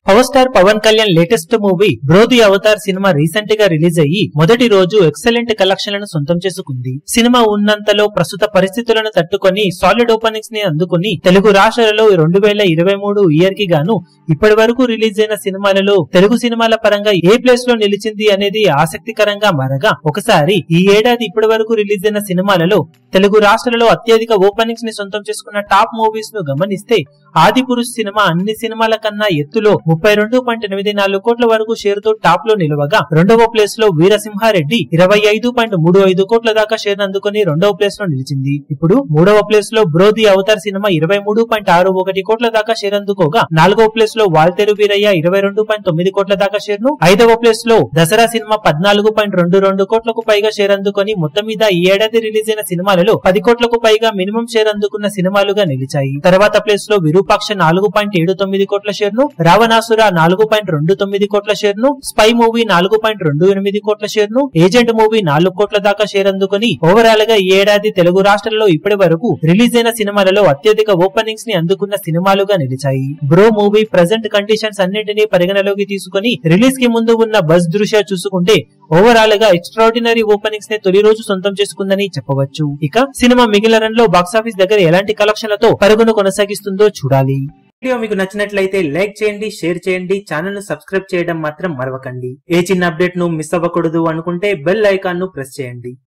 power star Pawan Kalyan latest movie Bro the Avatar cinema recent గా release అయ్యి మొదటి రోజు ఎక్సలెంట్ కలెక్షన్లను సొంతం చేసుకుంది సినిమా ఉన్నంతలో ప్రస్తుత పరిస్థితులను తట్టుకొని సాలిడ్ ఓపెనింగ్స్ ని అందుకుని తెలుగు రాష్ట్రాలలో రెండు వేల ఇరవై మూడు ఇయర్ కి గాను ఇప్పటి వరకు రిలీజ్ అయిన సినిమాలలో తెలుగు సినిమాల పరంగా ఏ ప్లేస్ లో నిలిచింది అనేది ఆసక్తికరంగా మారగా ఒకసారి ఈ ఏడాది ఇప్పటి వరకు రిలీజ్ అయిన సినిమాలలో తెలుగు రాష్ట్రాలలో అత్యధిక ఓపెనింగ్స్ ని సొంతం చేసుకున్న టాప్ మూవీస్ ను గమనిస్తే ఆది పురుష్ సినిమా అన్ని సినిమాల కన్నా ఎత్తులో ముప్పై రెండు పాయింట్ ఎనిమిది నాలుగు కోట్ల వరకు షేర్ తో టాప్ లో నిలవగా రెండవ ప్లేస్ లో వీరసింహారెడ్డి ఇరవై ఐదు పాయింట్ మూడు ఐదు కోట్ల దాకా షేర్ అందుకుని రెండవ ప్లేస్ లో నిలిచింది ఇప్పుడు మూడవ ప్లేస్ లో బ్రోది అవతార్ సినిమా ఇరవై మూడు పాయింట్ ఆరు ఒకటి కోట్ల దాకా షేర్ అందుకోగా నాలుగవ ప్లేస్ లో వాల్తెరు వీరయ్య ఇరవై రెండు పాయింట్ తొమ్మిది కోట్ల దాకా షేర్ ను ఐదవ ప్లేస్ లో దసరా సినిమా పద్నాలుగు పాయింట్ రెండు రెండు కోట్లకు పైగా షేర్ అందుకొని మొత్తం మీద ఈ ఏడాది రిలీజ్ అయిన సినిమాలలో పది కోట్లకు పైగా మినిమం షేర్ అందుకున్న సినిమాలుగా నిలిచాయి తర్వాత ప్లేస్ లో విరూపాక్ష నాలుగు పాయింట్ ఏడు తొమ్మిది కోట్ల షేర్ ను రావణాసుర నాలుగు పాయింట్ రెండు తొమ్మిది కోట్ల షేర్ ను స్పై మూవీ నాలుగు పాయింట్ రెండు ఎనిమిది కోట్ల షేర్ ను ఏజెంట్ మూవీ నాలుగు కోట్ల దాకా షేర్ అందుకుని ఓవరాల్ గా ఈ ఏడాది తెలుగు రాష్ట్రాల్లో ఇప్పటి వరకు రిలీజ్ అయిన సినిమాలలో అత్యధిక ఓపెనింగ్స్ ని అందుకున్న సినిమాలుగా నిలిచాయి బ్రో మూవీ ప్రజెంట్ కండిషన్స్ అన్నింటినీ పరిగణలోకి తీసుకుని రిలీజ్ కి ముందు ఉన్న బస్ దృష్ట్యా చూసుకుంటే ఓవరాల్ గా ఎక్స్ట్రాడినరీ ఓపెనింగ్స్ ని తొలి రోజు సొంతం చేసుకుందని చెప్పవచ్చు ఇక సినిమా మిగిలిన రన్ లో బాక్సాఫీస్ దగ్గర ఎలాంటి కలెక్షన్లతో పరుగును కొనసాగిస్తుందో చూడాలి వీడియో మీకు నచ్చినట్లయితే లైక్ చేయండి షేర్ చేయండి ఛానల్ ను సబ్స్క్రైబ్ చేయడం మాత్రం మరవకండి ఏ చిన్న అప్డేట్ ను మిస్ అవ్వకూడదు అనుకుంటే బెల్ ఐకాన్ ను ప్రెస్ చేయండి